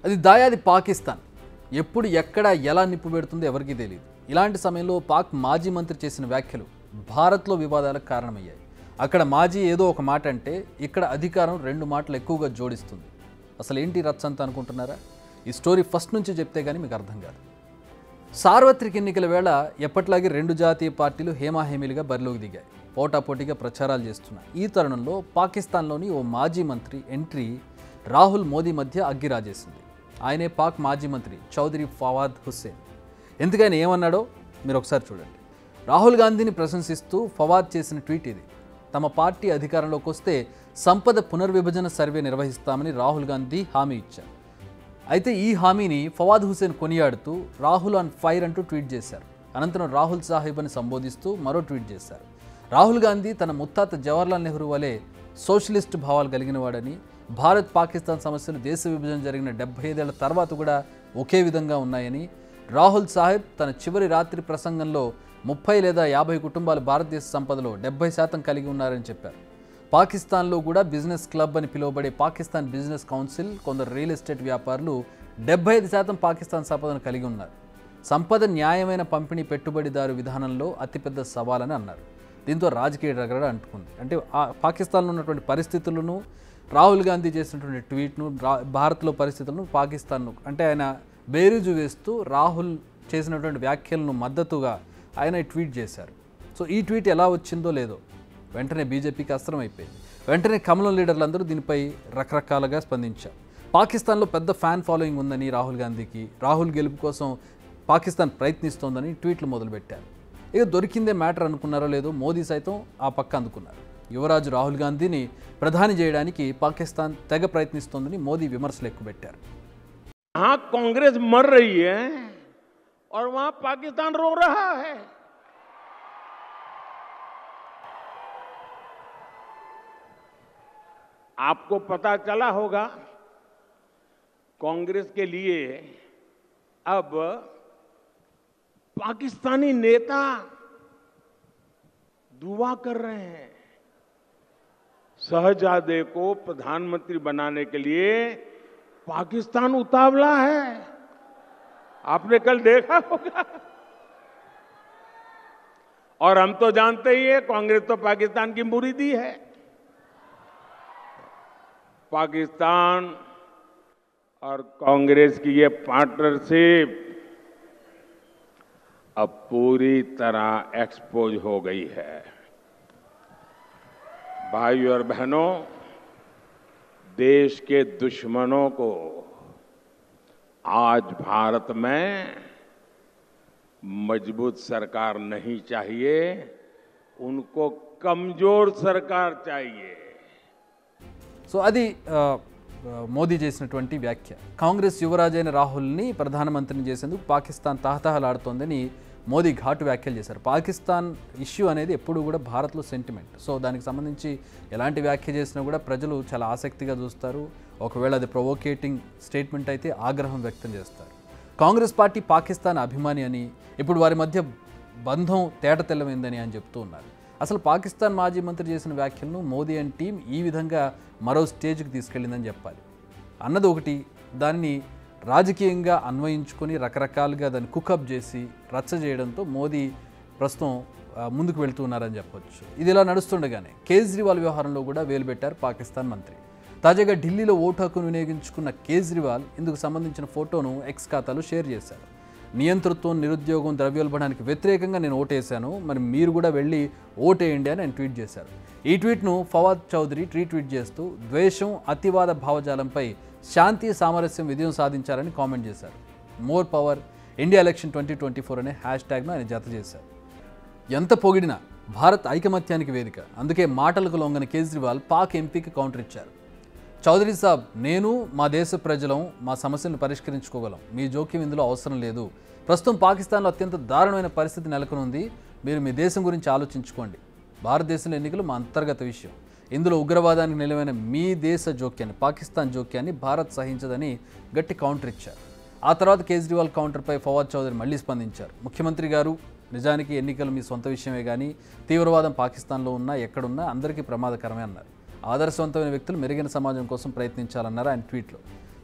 అది దాయాది పాకిస్తాన్ ఎప్పుడు ఎక్కడ ఎలా నిప్పు పెడుతుందో ఎవరికీ తెలియదు ఇలాంటి సమయంలో పాక్ మాజీ మంత్రి చేసిన వ్యాఖ్యలు భారత్లో వివాదాలకు కారణమయ్యాయి అక్కడ మాజీ ఏదో ఒక మాట అంటే ఇక్కడ అధికారం రెండు మాటలు ఎక్కువగా జోడిస్తుంది అసలు ఏంటి రచ్చ అంత అనుకుంటున్నారా ఈ స్టోరీ ఫస్ట్ నుంచి చెప్తే కానీ మీకు అర్థం కాదు సార్వత్రిక ఎన్నికల వేళ ఎప్పట్లాగే రెండు జాతీయ పార్టీలు హేమాహేమీలుగా బరిలోకి దిగాయి పోటాపోటీగా ప్రచారాలు చేస్తున్నాయి ఈ తరుణంలో పాకిస్తాన్లోని ఓ మాజీ మంత్రి ఎంట్రీ రాహుల్ మోదీ మధ్య అగ్గిరాజేసింది ఆయనే పాక్ మాజీ మంత్రి చౌదరి ఫవాద్ హుస్సేన్ ఎందుకని ఏమన్నాడో మీరు ఒకసారి చూడండి రాహుల్ గాంధీని ప్రశంసిస్తూ ఫవాద్ చేసిన ట్వీట్ ఇది తమ పార్టీ అధికారంలోకి వస్తే సంపద పునర్విభజన సర్వే నిర్వహిస్తామని రాహుల్ గాంధీ హామీ ఇచ్చారు అయితే ఈ హామీని ఫవాద్ హుసేన్ కొనియాడుతూ రాహుల్ ఆన్ ఫైర్ అంటూ ట్వీట్ చేశారు అనంతరం రాహుల్ సాహిబ్ అని సంబోధిస్తూ మరో ట్వీట్ చేశారు రాహుల్ గాంధీ తన ముత్తాత జవహర్లాల్ నెహ్రూ వలె సోషలిస్ట్ భావాలు కలిగినవాడని భారత్ పాకిస్తాన్ సమస్యలు దేశ విభజన జరిగిన డెబ్బై ఐదేళ్ల తర్వాత కూడా ఒకే విధంగా ఉన్నాయని రాహుల్ సాహెబ్ తన చివరి రాత్రి ప్రసంగంలో ముప్పై లేదా యాభై కుటుంబాలు భారతదేశ సంపదలో డెబ్బై శాతం కలిగి ఉన్నారని చెప్పారు పాకిస్తాన్లో కూడా బిజినెస్ క్లబ్ అని పిలువబడే పాకిస్తాన్ బిజినెస్ కౌన్సిల్ కొందరు రియల్ ఎస్టేట్ వ్యాపారులు డెబ్బై ఐదు శాతం పాకిస్తాన్ సంపదను కలిగి ఉన్నారు సంపద న్యాయమైన పంపిణీ పెట్టుబడిదారు విధానంలో అతిపెద్ద సవాలని అన్నారు దీంతో రాజకీయ రగడ అంటుకుంది అంటే ఆ పాకిస్తాన్లో ఉన్నటువంటి పరిస్థితులను రాహుల్ గాంధీ చేసినటువంటి ట్వీట్ను రా భారత్లో పరిస్థితులను పాకిస్తాన్ను అంటే ఆయన బేరీజు వేస్తూ రాహుల్ చేసినటువంటి వ్యాఖ్యలను మద్దతుగా ఆయన ఈ ట్వీట్ చేశారు సో ఈ ట్వీట్ ఎలా వచ్చిందో లేదో వెంటనే బీజేపీకి అస్త్రం అయిపోయింది వెంటనే కమలం లీడర్లందరూ దీనిపై రకరకాలుగా స్పందించారు పాకిస్తాన్లో పెద్ద ఫ్యాన్ ఫాలోయింగ్ ఉందని రాహుల్ గాంధీకి రాహుల్ గెలుపు కోసం పాకిస్తాన్ ప్రయత్నిస్తోందని ట్వీట్లు మొదలుపెట్టారు ఇక దొరికిందే మ్యాటర్ అనుకున్నారో లేదో మోదీ సైతం ఆ పక్క అందుకున్నారు యువరాజు రాహుల్ గాంధీని ప్రధాని చేయడానికి పాకిస్తాన్ తెగ ప్రయత్నిస్తోందని మోదీ విమర్శలు ఎక్కుపెట్టారు यहां कांग्रेस मर रही है और वहां पाकिस्तान रो रहा है आपको पता चला होगा कांग्रेस के लिए अब पाकिस्तानी नेता दुआ कर रहे हैं शहजादे को प्रधानमंत्री बनाने के लिए पाकिस्तान उतावला है आपने कल देखा होगा और हम तो जानते ही है कांग्रेस तो पाकिस्तान की मुरीदी है पाकिस्तान और कांग्रेस की ये पार्टनरशिप अब पूरी तरह एक्सपोज हो गई है भाई और बहनों देश के दुश्मनों को आज भारत में मजबूत सरकार नहीं चाहिए उनको कमजोर सरकार चाहिए సో అది ఆ, ఆ, మోదీ చేసినటువంటి వ్యాఖ్య కాంగ్రెస్ యువరాజైన రాహుల్ని ప్రధానమంత్రిని చేసేందుకు పాకిస్తాన్ తహతహలాడుతోందని మోదీ ఘాటు వ్యాఖ్యలు చేశారు పాకిస్తాన్ ఇష్యూ అనేది ఎప్పుడు కూడా భారత్లో సెంటిమెంట్ సో దానికి సంబంధించి ఎలాంటి వ్యాఖ్య చేసినా కూడా ప్రజలు చాలా ఆసక్తిగా చూస్తారు ఒకవేళ అది ప్రొవోకేటింగ్ స్టేట్మెంట్ అయితే ఆగ్రహం వ్యక్తం చేస్తారు కాంగ్రెస్ పార్టీ పాకిస్తాన్ అభిమాని అని ఇప్పుడు వారి మధ్య బంధం తేట తెల్లమైందని అని చెప్తూ ఉన్నారు అసలు పాకిస్తాన్ మాజీ మంత్రి చేసిన వ్యాఖ్యలను మోదీ అండ్ టీం ఈ విధంగా మరో స్టేజ్కి తీసుకెళ్ళిందని చెప్పాలి అన్నది ఒకటి దాన్ని రాజకీయంగా అన్వయించుకొని రకరకాలుగా దాన్ని కుకప్ చేసి రచ్చ చేయడంతో మోదీ ప్రస్తుతం ఆ, ముందుకు వెళ్తూ ఉన్నారని చెప్పొచ్చు ఇది ఇలా నడుస్తుండగానే కేజ్రీవాల్ వ్యవహారంలో కూడా వేలు పెట్టారు పాకిస్తాన్ మంత్రి తాజాగా ఢిల్లీలో ఓటు హక్కును వినియోగించుకున్న కేజ్రీవాల్ ఇందుకు సంబంధించిన ఫోటోను ఎక్స్ ఖాతాలో షేర్ చేశారు నియంతృత్వం నిరుద్యోగం ద్రవ్యోల్బణానికి వ్యతిరేకంగా నేను ఓటేశాను మరి మీరు కూడా వెళ్ళి ఓటేయండి అని ఆయన ట్వీట్ చేశారు ఈ ట్వీట్ను ఫవాద్ చౌదరి రీట్వీట్ చేస్తూ ద్వేషం అతివాద భావజాలంపై శాంతి సామరస్యం విజయం సాధించారని కామెంట్ చేశారు more power India election twenty twenty four అనే హ్యాష్ ట్యాగ్ను ఆయన జత చేశారు ఎంత పొగిడినా భారత్ ఐకమత్యానికి వేదిక అందుకే మాటలకు లొంగని కేజ్రీవాల్ పాక్ ఎంపీకి కౌంటర్ ఇచ్చారు చౌదరి సాబ్ నేను మా దేశ ప్రజలం మా సమస్యలను పరిష్కరించుకోగలం మీ జోక్యం ఇందులో అవసరం లేదు ప్రస్తుతం పాకిస్తాన్లో అత్యంత దారుణమైన పరిస్థితి నెలకొని ఉంది మీరు మీ దేశం గురించి ఆలోచించుకోండి భారతదేశంలో ఎన్నికలు మా అంతర్గత విషయం ఇందులో ఉగ్రవాదానికి నిలవైన మీ దేశ జోక్యాన్ని పాకిస్తాన్ జోక్యాన్ని భారత్ సహించదని గట్టి కౌంటర్ ఇచ్చారు ఆ తర్వాత కేజ్రీవాల్ కౌంటర్పై ఫవాద్ చౌదరి మళ్ళీ స్పందించారు ముఖ్యమంత్రి గారు నిజానికి ఎన్నికలు మీ సొంత విషయమే కానీ తీవ్రవాదం పాకిస్తాన్లో ఉన్నా ఎక్కడున్నా అందరికీ ప్రమాదకరమే అన్నారు ఆదర్శవంతమైన వ్యక్తులు మెరుగైన సమాజం కోసం ప్రయత్నించాలన్నారు ఆయన ట్వీట్లో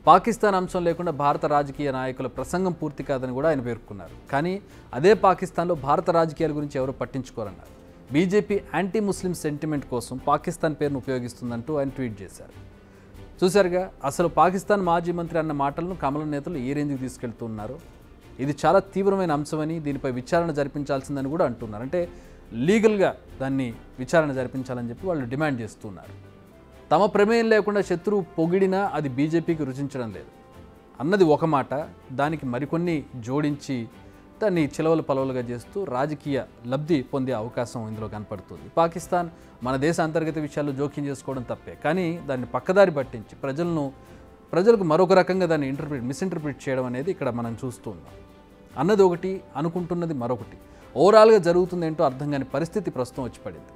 పాకిస్తాన్ అంశం లేకుండా భారత రాజకీయ నాయకుల ప్రసంగం పూర్తి కాదని కూడా ఆయన పేర్కొన్నారు కానీ అదే పాకిస్తాన్లో భారత రాజకీయాల గురించి ఎవరు పట్టించుకోరన్నారు బీజేపీ యాంటీ ముస్లిం సెంటిమెంట్ కోసం పాకిస్తాన్ పేరును ఉపయోగిస్తుందంటూ ఆయన ట్వీట్ చేశారు చూశారుగా అసలు పాకిస్తాన్ మాజీ మంత్రి అన్న మాటలను కమల నేతలు ఏ రేంజ్కి తీసుకెళ్తున్నారు ఇది చాలా తీవ్రమైన అంశమని దీనిపై విచారణ జరిపించాల్సిందని కూడా అంటున్నారు అంటే లీగల్గా దాన్ని విచారణ జరిపించాలని చెప్పి వాళ్ళు డిమాండ్ చేస్తున్నారు తమ ప్రమేయం లేకుండా శత్రువు పొగిడినా అది బీజేపీకి రుచించడం లేదు అన్నది ఒక మాట దానికి మరికొన్ని జోడించి దాన్ని చిలవలు పలవలుగా చేస్తూ రాజకీయ లబ్ధి పొందే అవకాశం ఇందులో కనపడుతుంది పాకిస్తాన్ మన దేశ అంతర్గత విషయాల్లో జోక్యం చేసుకోవడం తప్పే కానీ దాన్ని పక్కదారి పట్టించి ప్రజలను ప్రజలకు మరొక రకంగా దాన్ని ఇంటర్ప్రిట్ మిస్ఇంటర్ప్రిట్ చేయడం అనేది ఇక్కడ మనం చూస్తూ ఉన్నాం అన్నది ఒకటి అనుకుంటున్నది మరొకటి ఓవరాల్గా జరుగుతుంది ఏంటో అర్థం కాని పరిస్థితి ప్రస్తుతం వచ్చి పడింది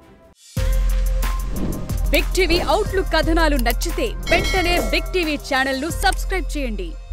బిగ్ టీవీ అవుట్లుక్ కథనాలు నచ్చితే వెంటనే బిగ్ టీవీ ఛానల్ ను సబ్స్క్రైబ్ చేయండి